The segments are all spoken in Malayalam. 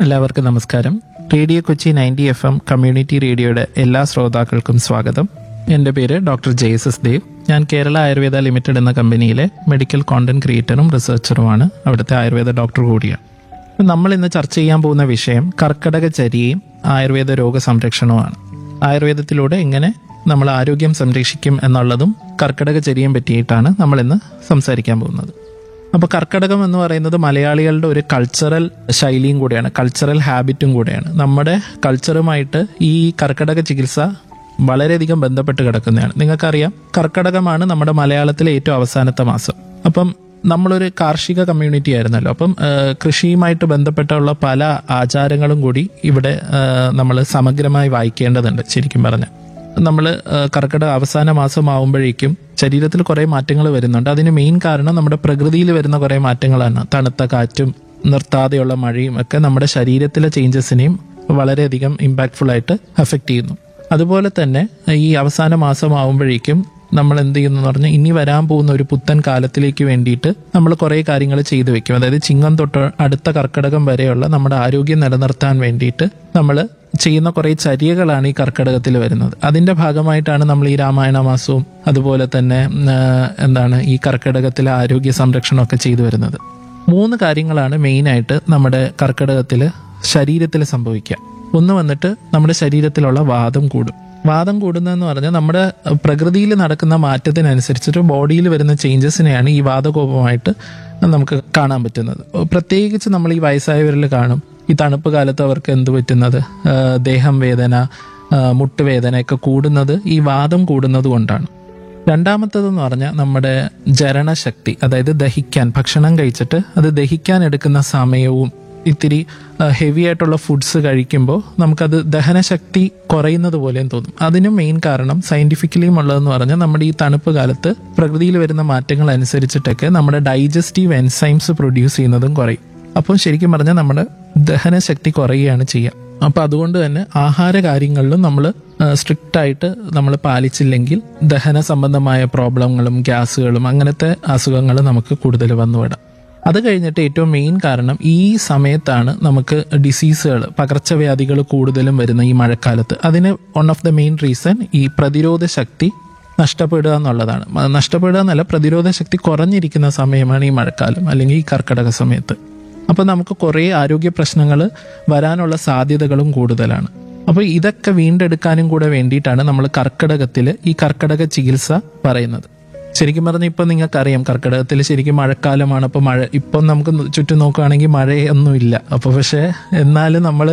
എല്ലാവർക്കും നമസ്കാരം radio Kochi ninety F M community റേഡിയോയുടെ എല്ലാ ശ്രോതാക്കൾക്കും സ്വാഗതം എൻ്റെ പേര് ഡോക്ടർ ജെയ്സസ് ദേവ് ഞാൻ കേരള ആയുർവേദ ലിമിറ്റഡ് എന്ന കമ്പനിയിലെ മെഡിക്കൽ കോണ്ടന്റ് ക്രിയേറ്ററും റിസർച്ചറുമാണ് അവിടുത്തെ ആയുർവേദ ഡോക്ടർ കൂടിയാണ് അപ്പോൾ നമ്മൾ ഇന്ന് ചർച്ച ചെയ്യാൻ പോകുന്ന വിഷയം കർക്കടക ചര്യയും ആയുർവേദ രോഗ സംരക്ഷണവുമാണ് ആയുർവേദത്തിലൂടെ എങ്ങനെ നമ്മൾ ആരോഗ്യം സംരക്ഷിക്കും എന്നുള്ളതും കർക്കടക ചര്യയും പറ്റിയിട്ടാണ് നമ്മൾ ഇന്ന് സംസാരിക്കാൻ പോകുന്നത് അപ്പോൾ കർക്കടകം എന്ന് പറയുന്നത് മലയാളികളുടെ ഒരു കൾച്ചറൽ ശൈലിയും കൂടെയാണ് കൾച്ചറൽ ഹാബിറ്റും കൂടെയാണ് നമ്മുടെ കൾച്ചറുമായിട്ട് ഈ കർക്കടക ചികിത്സ വളരെയധികം ബന്ധപ്പെട്ട് കിടക്കുന്നതാണ് നിങ്ങൾക്കറിയാം കർക്കടകമാണ് നമ്മുടെ മലയാളത്തിലെ ഏറ്റവും അവസാനത്തെ മാസം അപ്പം നമ്മളൊരു കാർഷിക കമ്മ്യൂണിറ്റി ആയിരുന്നല്ലോ അപ്പം ആ, കൃഷിയുമായിട്ട് ബന്ധപ്പെട്ടുള്ള പല ആചാരങ്ങളും കൂടി ഇവിടെ നമ്മൾ സമഗ്രമായി വായിക്കേണ്ടതുണ്ട് ശരിക്കും പറഞ്ഞാൽ നമ്മൾ കർക്കിടക അവസാന മാസമാവുമ്പോഴേക്കും ശരീരത്തിൽ കുറേ മാറ്റങ്ങൾ വരുന്നുണ്ട് അതിന് മെയിൻ കാരണം നമ്മുടെ പ്രകൃതിയിൽ വരുന്ന കുറേ മാറ്റങ്ങളാണ് തണുത്ത കാറ്റും നിർത്താതെയുള്ള മഴയും ഒക്കെ നമ്മുടെ ശരീരത്തിലെ ചേഞ്ചസിനെയും വളരെയധികം ഇമ്പാക്ട്ഫുൾ ആയിട്ട് അഫക്റ്റ് ചെയ്യുന്നു അതുപോലെ തന്നെ ഈ അവസാന മാസമാവുമ്പോഴേക്കും നമ്മൾ എന്ത് ചെയ്യുന്നു എന്ന് പറഞ്ഞാൽ ഇനി വരാൻ പോകുന്ന ഒരു പുത്തൻ കാലത്തിലേക്ക് വേണ്ടിയിട്ട് നമ്മൾ കുറേ കാര്യങ്ങൾ ചെയ്തു വെക്കും അതായത് ചിങ്ങം തൊട്ട് അടുത്ത കർക്കിടകം വരെയുള്ള നമ്മുടെ ആരോഗ്യം നിലനിർത്താൻ വേണ്ടിയിട്ട് നമ്മൾ ചെയ്യുന്ന കുറേ ചര്യകളാണ് ഈ കർക്കിടകത്തിൽ വരുന്നത് അതിന്റെ ഭാഗമായിട്ടാണ് നമ്മൾ ഈ രാമായണ മാസവും അതുപോലെ തന്നെ ഉം, ആ, എന്താണ് ഈ കർക്കിടകത്തിലെ ആരോഗ്യ സംരക്ഷണമൊക്കെ ചെയ്തു വരുന്നത് മൂന്ന് കാര്യങ്ങളാണ് മെയിനായിട്ട് നമ്മുടെ കർക്കിടകത്തിൽ ശരീരത്തിൽ സംഭവിക്കുക ഒന്ന് വന്നിട്ട് നമ്മുടെ ശരീരത്തിലുള്ള വാദം കൂടും വാദം കൂടുന്നതെന്ന് പറഞ്ഞാൽ നമ്മുടെ പ്രകൃതിയിൽ നടക്കുന്ന മാറ്റത്തിനനുസരിച്ചിട്ട് ബോഡിയിൽ വരുന്ന ചേഞ്ചസിനെയാണ് ഈ വാദകോപമായിട്ട് നമുക്ക് കാണാൻ പറ്റുന്നത് പ്രത്യേകിച്ച് നമ്മൾ ഈ വയസ്സായവരിൽ കാണും ഈ തണുപ്പ് കാലത്ത് അവർക്ക് എന്ത് പറ്റുന്നത് ആ, ദേഹം വേദന ആ, മുട്ടുവേദന ഒക്കെ കൂടുന്നത് ഈ വാദം കൂടുന്നത് കൊണ്ടാണ് രണ്ടാമത്തതെന്ന് പറഞ്ഞാൽ നമ്മുടെ ജരണശക്തി അതായത് ദഹിക്കാൻ ഭക്ഷണം കഴിച്ചിട്ട് അത് ദഹിക്കാൻ എടുക്കുന്ന സമയവും ഇത്തിരി ഹെവി ആയിട്ടുള്ള ഫുഡ്സ് കഴിക്കുമ്പോൾ നമുക്കത് ദഹനശക്തി കുറയുന്നത് പോലെയും തോന്നും അതിനും മെയിൻ കാരണം സയന്റിഫിക്കലിയും ഉള്ളതെന്ന് പറഞ്ഞാൽ നമ്മുടെ ഈ തണുപ്പ് കാലത്ത് പ്രകൃതിയിൽ വരുന്ന മാറ്റങ്ങൾ അനുസരിച്ചിട്ടൊക്കെ നമ്മുടെ ഡൈജസ്റ്റീവ് എൻസൈംസ് പ്രൊഡ്യൂസ് ചെയ്യുന്നതും കുറയും അപ്പം ശരിക്കും പറഞ്ഞാൽ നമ്മുടെ ദഹനശക്തി കുറയുകയാണ് ചെയ്യുക അപ്പം അതുകൊണ്ട് തന്നെ ആഹാര കാര്യങ്ങളിലും നമ്മൾ സ്ട്രിക്റ്റ് ആയിട്ട് നമ്മൾ പാലിച്ചില്ലെങ്കിൽ ദഹന സംബന്ധമായ പ്രോബ്ലങ്ങളും ഗ്യാസുകളും അങ്ങനത്തെ അസുഖങ്ങൾ നമുക്ക് കൂടുതൽ വന്നുവിടാം അത് കഴിഞ്ഞിട്ട് ഏറ്റവും മെയിൻ കാരണം ഈ സമയത്താണ് നമുക്ക് ഡിസീസുകൾ പകർച്ചവ്യാധികൾ കൂടുതലും വരുന്ന ഈ മഴക്കാലത്ത് അതിന് one of the main reason ഈ പ്രതിരോധ ശക്തി നഷ്ടപ്പെടുക എന്നുള്ളതാണ് മ- നഷ്ടപ്പെടുക എന്നല്ല പ്രതിരോധ ശക്തി കുറഞ്ഞിരിക്കുന്ന സമയമാണ് ഈ മഴക്കാലം അല്ലെങ്കിൽ ഈ കർക്കിടക സമയത്ത് അപ്പൊ നമുക്ക് കുറേ ആരോഗ്യ പ്രശ്നങ്ങൾ വരാനുള്ള സാധ്യതകളും കൂടുതലാണ് അപ്പൊ ഇതൊക്കെ വീണ്ടെടുക്കാനും കൂടെ വേണ്ടിയിട്ടാണ് നമ്മൾ കർക്കിടകത്തിൽ ഈ കർക്കിടക ചികിത്സ പറയുന്നത് ശരിക്കും പറഞ്ഞാൽ ഇപ്പൊ നിങ്ങൾക്കറിയാം കർക്കിടകത്തിൽ ശരിക്കും മഴക്കാലമാണ് അപ്പൊ മഴ ഇപ്പം നമുക്ക് ചുറ്റും നോക്കുകയാണെങ്കിൽ മഴയൊന്നുമില്ല അപ്പൊ പക്ഷെ എന്നാലും നമ്മൾ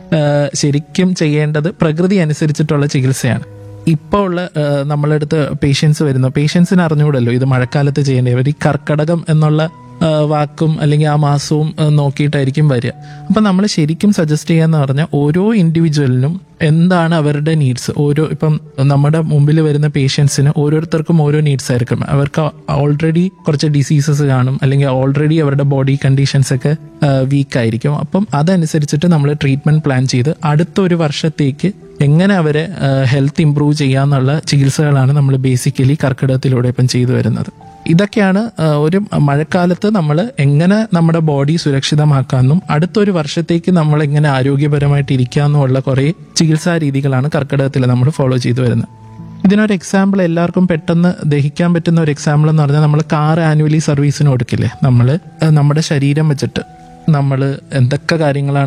ശരിക്കും ചെയ്യേണ്ടത് പ്രകൃതി അനുസരിച്ചിട്ടുള്ള ചികിത്സയാണ് ഇപ്പോൾ ഉള്ള ആ, നമ്മളടുത്ത് പേഷ്യൻസ് വരുന്നു പേഷ്യൻസിന് അറിഞ്ഞുകൂടല്ലോ ഇത് മഴക്കാലത്ത് ചെയ്യേണ്ടി അവർ ഈ കർക്കടകം എന്നുള്ള ആ, വാക്കും അല്ലെങ്കിൽ ആ മാസവും ആ, നോക്കിയിട്ടായിരിക്കും വരിക അപ്പം നമ്മൾ ശരിക്കും സജസ്റ്റ് ചെയ്യാന്ന് പറഞ്ഞാൽ ഓരോ ഇൻഡിവിജ്വലിനും എന്താണ് അവരുടെ നീഡ്സ് ഓരോ ഇപ്പം നമ്മുടെ മുമ്പിൽ വരുന്ന പേഷ്യൻസിന് ഓരോരുത്തർക്കും ഓരോ നീഡ്സ് ആയിരിക്കും അവർക്ക് ഓൾറെഡി കുറച്ച് ഡിസീസസ് കാണും അല്ലെങ്കിൽ ഓൾറെഡി അവരുടെ ബോഡി കണ്ടീഷൻസ് ഒക്കെ വീക്ക് ആയിരിക്കും അപ്പം അതനുസരിച്ചിട്ട് നമ്മൾ ട്രീറ്റ്മെന്റ് പ്ലാൻ ചെയ്ത് അടുത്ത ഒരു വർഷത്തേക്ക് എങ്ങനെ അവരെ ഹെൽത്ത് ഇംപ്രൂവ് ചെയ്യാന്നുള്ള ചികിത്സകളാണ് നമ്മൾ ബേസിക്കലി കർക്കിടകത്തിലൂടെ ഇപ്പം ചെയ്തു വരുന്നത് ഇതൊക്കെയാണ് ആ, ഒരു മഴക്കാലത്ത് നമ്മൾ എങ്ങനെ നമ്മുടെ ബോഡി സുരക്ഷിതമാക്കാമെന്നും അടുത്തൊരു വർഷത്തേക്ക് നമ്മൾ എങ്ങനെ ആരോഗ്യപരമായിട്ട് ഇരിക്കാമെന്നുള്ള കുറേ ചികിത്സാ രീതികളാണ് കർക്കിടകത്തിൽ നമ്മൾ ഫോളോ ചെയ്തു വരുന്നത് ഇതിനൊരു എക്സാമ്പിൾ എല്ലാവർക്കും പെട്ടെന്ന് ദഹിക്കാൻ പറ്റുന്ന ഒരു എക്സാമ്പിൾ എന്ന് പറഞ്ഞാൽ നമ്മൾ കാർ ആനുവലി സർവീസിന് കൊടുക്കില്ലേ നമ്മൾ നമ്മുടെ ശരീരം വെച്ചിട്ട് നമ്മൾ എന്തൊക്കെ കാര്യങ്ങളാണ്